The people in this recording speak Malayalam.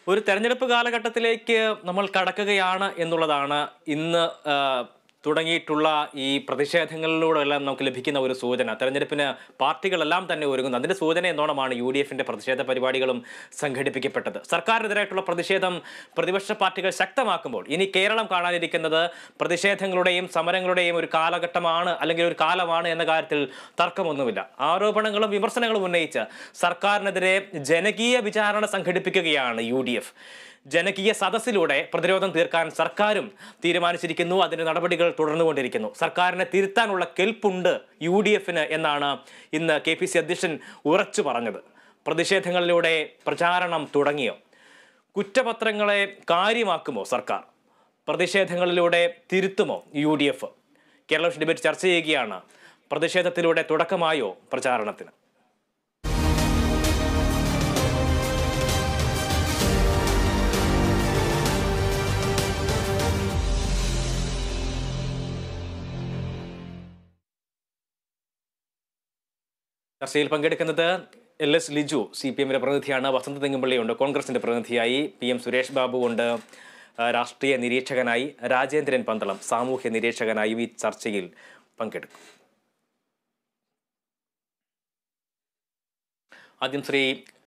ഒരു തെരഞ്ഞെടുപ്പ് കാലഘട്ടത്തിലേക്ക് നമ്മൾ കടക്കുകയാണ് എന്നുള്ളതാണ് ഇന്ന് ആ, തുടങ്ങിയിട്ടുള്ള ഈ പ്രതിഷേധങ്ങളിലൂടെ എല്ലാം നമുക്ക് ലഭിക്കുന്ന ഒരു സൂചന തെരഞ്ഞെടുപ്പിന് പാർട്ടികളെല്ലാം തന്നെ ഒരുങ്ങുന്നു അതിന്റെ സൂചന എന്നോണമാണ് യു ഡി എഫിന്റെ പ്രതിഷേധ പരിപാടികളും സംഘടിപ്പിക്കപ്പെട്ടത് സർക്കാരിനെതിരായിട്ടുള്ള പ്രതിഷേധം പ്രതിപക്ഷ പാർട്ടികൾ ശക്തമാക്കുമ്പോൾ ഇനി കേരളം കാണാനിരിക്കുന്നത് പ്രതിഷേധങ്ങളുടെയും സമരങ്ങളുടെയും ഒരു കാലഘട്ടമാണ് അല്ലെങ്കിൽ ഒരു കാലമാണ് എന്ന കാര്യത്തിൽ തർക്കമൊന്നുമില്ല ആരോപണങ്ങളും വിമർശനങ്ങളും ഉന്നയിച്ച് സർക്കാരിനെതിരെ ജനകീയ വിചാരണ സംഘടിപ്പിക്കുകയാണ് യു ഡി എഫ് ജനകീയ സദസ്സിലൂടെ പ്രതിരോധം തീർക്കാൻ സർക്കാരും തീരുമാനിച്ചിരിക്കുന്നു അതിന്റെ നടപടികൾ തുടർന്നുകൊണ്ടിരിക്കുന്നു സർക്കാരിനെ തിരുത്താനുള്ള കെൽപ്പുണ്ട് യു ഡി എഫിന് എന്നാണ് ഇന്ന് കെ പി സി അധ്യക്ഷൻ ഉറച്ചു പറഞ്ഞത് പ്രതിഷേധങ്ങളിലൂടെ പ്രചാരണം തുടങ്ങിയോ കുറ്റപത്രങ്ങളെ കാര്യമാക്കുമോ സർക്കാർ പ്രതിഷേധങ്ങളിലൂടെ തിരുത്തുമോ യു ഡി എഫ് കേരള വിഷൻ ഡിബേറ്റ് ചർച്ച ചെയ്യുകയാണ് പ്രതിഷേധത്തിലൂടെ തുടക്കമായോ പ്രചാരണത്തിന് ചർച്ചയിൽ പങ്കെടുക്കുന്നത് എൽ എസ് ലിജു സി പി എമ്മിന്റെ പ്രതിനിധിയാണ് വസന്ത തെങ്ങുമ്പള്ളിയുണ്ട് കോൺഗ്രസിന്റെ പ്രതിനിധിയായി പി എം സുരേഷ് ബാബു ഉണ്ട് ആ, രാഷ്ട്രീയ നിരീക്ഷകനായി രാജേന്ദ്രൻ പന്തളം സാമൂഹ്യ നിരീക്ഷകനായും ഈ ചർച്ചയിൽ പങ്കെടുക്കും ആദ്യം ശ്രീ